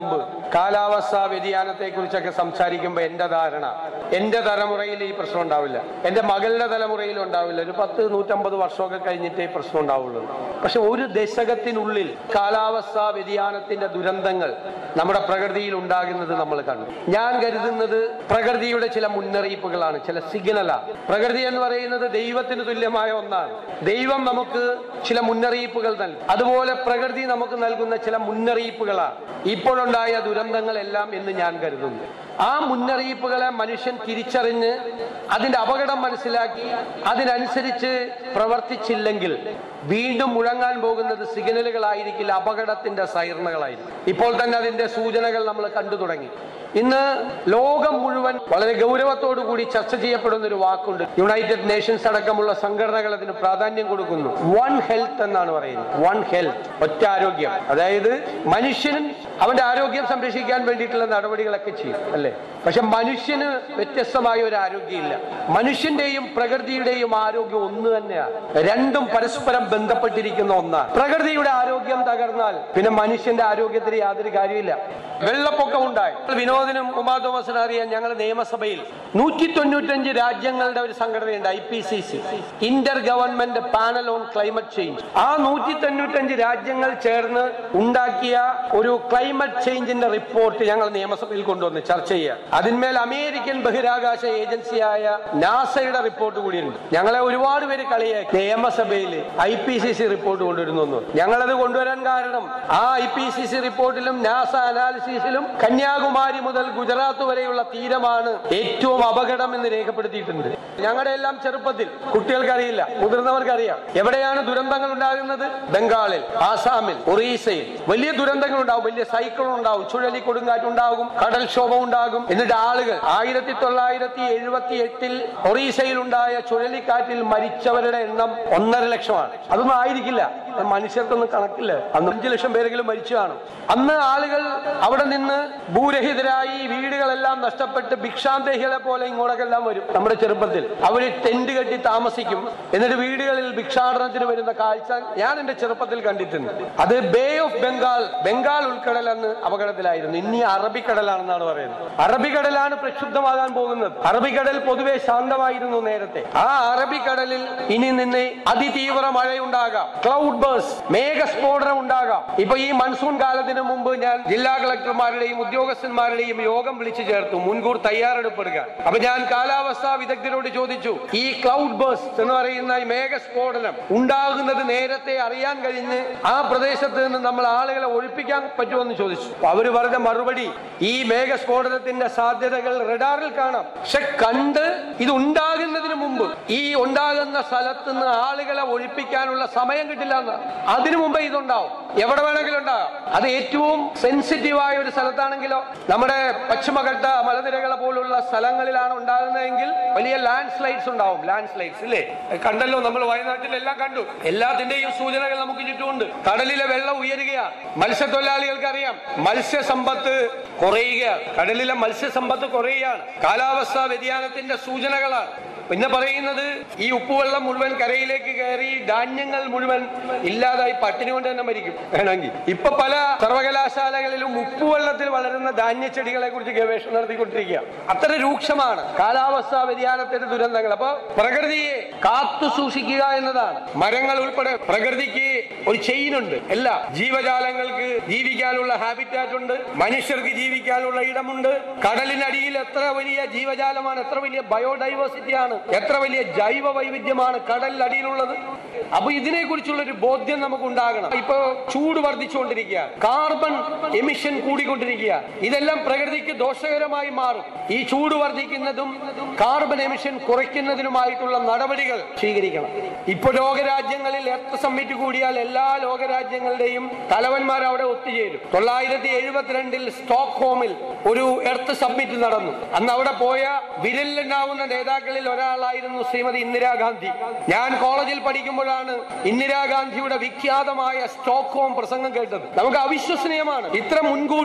മുമ്പ് കാലാവസ്ഥാ വ്യതിയാനത്തെ കുറിച്ചൊക്കെ സംസാരിക്കുമ്പോൾ എന്റെ ധാരണ എന്റെ തലമുറയിൽ ഈ പ്രശ്നം ഉണ്ടാവില്ല എന്റെ മകളുടെ തലമുറയിൽ ഉണ്ടാവില്ല ഒരു പത്ത് നൂറ്റമ്പത് വർഷമൊക്കെ കഴിഞ്ഞിട്ടേ ഈ പ്രശ്നം ഉണ്ടാവുള്ളൂ പക്ഷെ ഒരു ദശകത്തിനുള്ളിൽ കാലാവസ്ഥാ വ്യതിയാനത്തിന്റെ ദുരന്തങ്ങൾ നമ്മുടെ പ്രകൃതിയിൽ ഉണ്ടാകുന്നത് നമ്മൾ കണ്ടു ഞാൻ കരുതുന്നത് പ്രകൃതിയുടെ ചില മുന്നറിയിപ്പുകളാണ് ചില സിഗ്നലാണ് പ്രകൃതി എന്ന് പറയുന്നത് ദൈവത്തിന് തുല്യമായ ഒന്നാണ് ദൈവം നമുക്ക് ചില മുന്നറിയിപ്പുകൾ നൽകും അതുപോലെ പ്രകൃതി നമുക്ക് നൽകുന്ന ചില മുന്നറിയിപ്പുകളാണ് ഇപ്പോഴുണ്ടായ ദുരന്തങ്ങളെല്ലാം എന്ന് ഞാൻ കരുതുന്നു ആ മുന്നറിയിപ്പുകളെ മനുഷ്യൻ തിരിച്ചറിഞ്ഞ് അതിന്റെ അപകടം മനസ്സിലാക്കി അതിനനുസരിച്ച് പ്രവർത്തിച്ചില്ലെങ്കിൽ വീണ്ടും മുഴങ്ങാൻ പോകുന്നത് സിഗ്നലുകളായിരിക്കില്ല അപകടത്തിന്റെ സൈറണകളായിരിക്കും ഇപ്പോൾ തന്നെ അതിന്റെ സൂചനകൾ നമ്മൾ കണ്ടു തുടങ്ങി ഇന്ന് ലോകം മുഴുവൻ വളരെ ഗൗരവത്തോടു കൂടി ചർച്ച ചെയ്യപ്പെടുന്ന ഒരു വാക്കുണ്ട് യുണൈറ്റഡ് നേഷൻസ് അടക്കമുള്ള സംഘടനകൾ അതിന് പ്രാധാന്യം കൊടുക്കുന്നു വൺ ഹെൽത്ത് എന്നാണ് പറയുന്നത് വൺ ഹെൽത്ത് ഒറ്റ ആരോഗ്യം അതായത് മനുഷ്യനും അവന്റെ ആരോഗ്യം സംരക്ഷിക്കാൻ വേണ്ടിയിട്ടുള്ള നടപടികളൊക്കെ ചെയ്യും അല്ലേ പക്ഷെ മനുഷ്യന് വ്യത്യസ്തമായ ഒരു ആരോഗ്യമില്ല മനുഷ്യന്റെയും പ്രകൃതിയുടെയും ആരോഗ്യം ഒന്ന് തന്നെയാണ് രണ്ടും പരസ്പരം ബന്ധപ്പെട്ടിരിക്കുന്ന ഒന്നാണ് പ്രകൃതിയുടെ ആരോഗ്യം തകർന്നാൽ പിന്നെ മനുഷ്യന്റെ ആരോഗ്യത്തിന് യാതൊരു കാര്യമില്ല വെള്ളപ്പൊക്കം ഉണ്ടായി വിനോദിനും ഉമാ തോമസിനും അറിയാൻ ഞങ്ങൾ നിയമസഭയിൽ നൂറ്റി തൊണ്ണൂറ്റഞ്ച് രാജ്യങ്ങളുടെ ഒരു സംഘടനയുണ്ട് I P C C inter government panel on climate change ആ നൂറ്റി തൊണ്ണൂറ്റഞ്ച് രാജ്യങ്ങൾ ചേർന്ന് ഉണ്ടാക്കിയ ഒരു ക്ലൈമറ്റ് ചേഞ്ചിന്റെ റിപ്പോർട്ട് ഞങ്ങൾ നിയമസഭയിൽ കൊണ്ടുവന്ന് ചർച്ച ചെയ്യുക അതിന്മേൽ അമേരിക്കൻ ബഹിരാകാശ ഏജൻസിയായ നാസയുടെ റിപ്പോർട്ട് കൂടിയുണ്ട് ഞങ്ങളെ ഒരുപാട് പേര് കളിയാക്കി നിയമസഭയിൽ I P C C report കൊണ്ടുവരുന്നു ഞങ്ങളത് കൊണ്ടുവരാൻ കാരണം ആ ഐ പി സി സി റിപ്പോർട്ടിലും നാസ അനാലിസിസിലും കന്യാകുമാരി മുതൽ ഗുജറാത്ത് വരെയുള്ള തീരമാണ് ഏറ്റവും അപകടം എന്ന് രേഖപ്പെടുത്തിയിട്ടുണ്ട് ഞങ്ങളുടെ എല്ലാം ചെറുപ്പത്തിൽ കുട്ടികൾക്കറിയില്ല മുതിർന്നവർക്കറിയാം എവിടെയാണ് ദുരന്തങ്ങൾ ഉണ്ടാകുന്നത് ബംഗാളിൽ ആസാമിൽ ഒറീസയിൽ വലിയ ദുരന്തങ്ങൾ ഉണ്ടാവും വലിയ സൈക്ലോൺ ഉണ്ടാവും ചുഴലി കൊടുങ്കാറ്റ് ഉണ്ടാകും കടൽക്ഷോഭം ഉണ്ടാകും എന്നിട്ട് ആളുകൾ ആയിരത്തി തൊള്ളായിരത്തി എഴുപത്തി എട്ടിൽ ഒറീസയിൽ ഉണ്ടായ ചുഴലിക്കാറ്റിൽ മരിച്ചവരുടെ എണ്ണം ഒന്നര ലക്ഷമാണ് അതൊന്നും ആയിരിക്കില്ല അത് മനുഷ്യർക്കൊന്നും കണക്കില്ല അന്ന് അഞ്ചു ലക്ഷം പേരെങ്കിലും മരിച്ചു കാണും അന്ന് ആളുകൾ അവിടെ നിന്ന് ഭൂരഹിതരായി വീടുകളെല്ലാം നഷ്ടപ്പെട്ട് ഭിക്ഷാന്തേഹികളെ പോലെ ഇങ്ങോട്ടൊക്കെല്ലാം വരും നമ്മുടെ ചെറുപ്പത്തിൽ അവര് ടെന്റ് കെട്ടി താമസിക്കും എന്നിട്ട് വീടുകളിൽ ഭിക്ഷാടനത്തിന് വരുന്ന കാഴ്ച ഞാൻ എന്റെ ചെറുപ്പത്തിൽ കണ്ടിട്ടുണ്ട് അത് ബേ ഓഫ് ബംഗാൾ ബംഗാൾ ഉൾക്കടൽ അന്ന് അപകടത്തിലായിരുന്നു ഇനി അറബിക്കടലാണെന്നാണ് പറയുന്നത് അറബിക്കടലാണ് പ്രക്ഷുബ്ധമാകാൻ പോകുന്നത് അറബിക്കടൽ പൊതുവെ ശാന്തമായിരുന്നു നേരത്തെ ആ അറബിക്കടലിൽ ഇനി നിന്ന് അതിതീവ്ര മഴയുണ്ടാകാം ക്ലൗഡ് ബേഴ്സ് മേഘസ്ഫോടനം ഉണ്ടാകാം ഇപ്പൊ ഈ മൺസൂൺ കാലത്തിന് മുമ്പ് ഞാൻ ജില്ലാ കളക്ടർമാരുടെയും ഉദ്യോഗസ്ഥന്മാരുടെയും യോഗം വിളിച്ചു ചേർത്തു മുൻകൂർ തയ്യാറെടുപ്പെടുക അപ്പൊ ഞാൻ കാലാവസ്ഥാ വിദഗ്ധരോട് ചോദിച്ചു ഈ ക്ലൗഡ് ബേഴ്സ് എന്ന് പറയുന്ന ഈ മേഘസ്ഫോടനം ഉണ്ടാകുന്നത് നേരത്തെ അറിയാൻ കഴിഞ്ഞ് ആ പ്രദേശത്ത് നിന്ന് നമ്മൾ ആളുകളെ ഒഴിപ്പിക്കാൻ പറ്റുമെന്ന് ചോദിച്ചു അപ്പൊ അവര് പറഞ്ഞ മറുപടി ഈ മേഘസ്ഫോടനത്തിന്റെ സാധ്യതകൾ റഡാറിൽ കാണാം പക്ഷെ കണ്ട് ഇത് ഉണ്ടാകുന്നതിന് മുമ്പ് ഈ ഉണ്ടാകുന്ന സ്ഥലത്ത് നിന്ന് ആളുകളെ ഒഴിപ്പിക്കാനുള്ള സമയം കിട്ടില്ല എന്ന് അതിനു മുമ്പേ ഇതുണ്ടാവും എവിടെ വേണമെങ്കിലും ഉണ്ടാകാം അത് ഏറ്റവും സെൻസിറ്റീവായ ഒരു സ്ഥലത്താണെങ്കിലോ നമ്മുടെ പശ്ചിമഘട്ട മലനിരകളെ പോലുള്ള സ്ഥലങ്ങളിലാണ് ഉണ്ടാകുന്നതെങ്കിൽ വലിയ ലാൻഡ് സ്ലൈഡ്സ് ഉണ്ടാവും ലാൻഡ് സ്ലൈഡ്സ് ഇല്ലേ കണ്ടല്ലോ നമ്മൾ വയനാട്ടിലെല്ലാം കണ്ടു എല്ലാത്തിന്റെയും സൂചനകൾ നമുക്ക് ചുറ്റുമുണ്ട് കടലിലെ വെള്ളം ഉയരുകയാണ് മത്സ്യത്തൊഴിലാളികൾക്ക് അറിയാം മത്സ്യസമ്പത്ത് കുറയുകയാണ് കടലിലെ മത്സ്യസമ്പത്ത് കുറയുകയാണ് കാലാവസ്ഥാ വ്യതിയാനത്തിന്റെ സൂചനകളാണ് പിന്നെ പറയുന്നത് ഈ ഉപ്പുവെള്ളം മുഴുവൻ കരയിലേക്ക് കയറി ധാന്യങ്ങൾ മുഴുവൻ ഇല്ലാതായി പട്ടിണി കൊണ്ട് തന്നെ മരിക്കും വേണമെങ്കിൽ ഇപ്പൊ പല സർവകലാശാലകളിലും ഉപ്പുവെള്ളത്തിൽ വളരുന്ന ധാന്യച്ചെടികളെ കുറിച്ച് ഗവേഷണം നടത്തിക്കൊണ്ടിരിക്കുക അത്ര രൂക്ഷമാണ് കാലാവസ്ഥാ വ്യതിയാനത്തിന്റെ ദുരന്തങ്ങൾ അപ്പൊ പ്രകൃതിയെ കാത്തു സൂക്ഷിക്കുക എന്നതാണ് മരങ്ങൾ ഉൾപ്പെടെ പ്രകൃതിക്ക് ഒരു ചെയിനുണ്ട് എല്ലാ ജീവജാലങ്ങൾക്ക് ജീവിക്കാനുള്ള ഹാബിറ്റാറ്റ് ഉണ്ട് മനുഷ്യർക്ക് ജീവിക്കാനുള്ള ഇടമുണ്ട് കടലിനടിയിൽ എത്ര വലിയ ജീവജാലമാണ് എത്ര വലിയ ബയോഡൈവേഴ്സിറ്റിയാണ് എത്ര വലിയ ജൈവ വൈവിധ്യമാണ് കടലിനടിയിലുള്ളത് അപ്പൊ ഇതിനെ കുറിച്ചുള്ള ഒരു ബോധ്യം നമുക്ക് ഉണ്ടാകണം ഇപ്പൊ ചൂട് വർദ്ധിച്ചുകൊണ്ടിരിക്കുക കാർബൺ എമിഷൻ കൂടിക്കൊണ്ടിരിക്കുക ഇതെല്ലാം പ്രകൃതിക്ക് ദോഷകരമായി മാറും ഈ ചൂട് വർദ്ധിക്കുന്നതും കാർബൺ എമിഷൻ കുറയ്ക്കുന്നതിനുമായിട്ടുള്ള നടപടികൾ സ്വീകരിക്കണം ഇപ്പൊ ലോകരാജ്യങ്ങളിൽ എർത്ത് സമ്മിറ്റ് കൂടിയാൽ എല്ലാ ലോകരാജ്യങ്ങളുടെയും തലവന്മാർ അവിടെ ഒത്തുചേരും തൊള്ളായിരത്തി എഴുപത്തിരണ്ടിൽ സ്റ്റോക്ക് ഹോമിൽ ഒരു എർത്ത് സമ്മിറ്റ് നടന്നു അന്ന് അവിടെ പോയ വിരലിലുണ്ടാവുന്ന നേതാക്കളിൽ ഒരാളായിരുന്നു ശ്രീമതി ഇന്ദിരാഗാന്ധി ഞാൻ കോളേജിൽ പഠിക്കുമ്പോഴാണ് ഇന്ദിരാഗാന്ധിയുടെ വിഖ്യാതമായ സ്റ്റോക്ക് ഹോം പ്രസംഗം കേട്ടത് നമുക്ക് അവിശ്വസനീയമാണ് ഇത്ര മുൻകൂട്ടി ഈ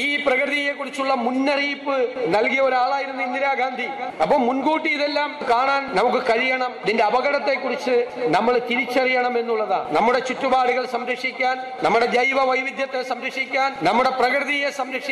ഈ പ്രകൃതിയെ കുറിച്ചുള്ള മുന്നറിയിപ്പ് നൽകിയ ഒരാളായിരുന്നു ഇന്ദിരാഗാന്ധി അപ്പൊ മുൻകൂട്ടി ഇതെല്ലാം കാണാൻ നമുക്ക് കഴിയണം ഇതിന്റെ അപകടത്തെ കുറിച്ച് നമ്മൾ തിരിച്ചറിയണം എന്നുള്ളതാണ് നമ്മുടെ ചുറ്റുപാടുകൾ സംരക്ഷിക്കാൻ നമ്മുടെ ജൈവ വൈവിധ്യത്തെ സംരക്ഷിക്കാൻ നമ്മുടെ പ്രകൃതിയെ സംരക്ഷിക്കാൻ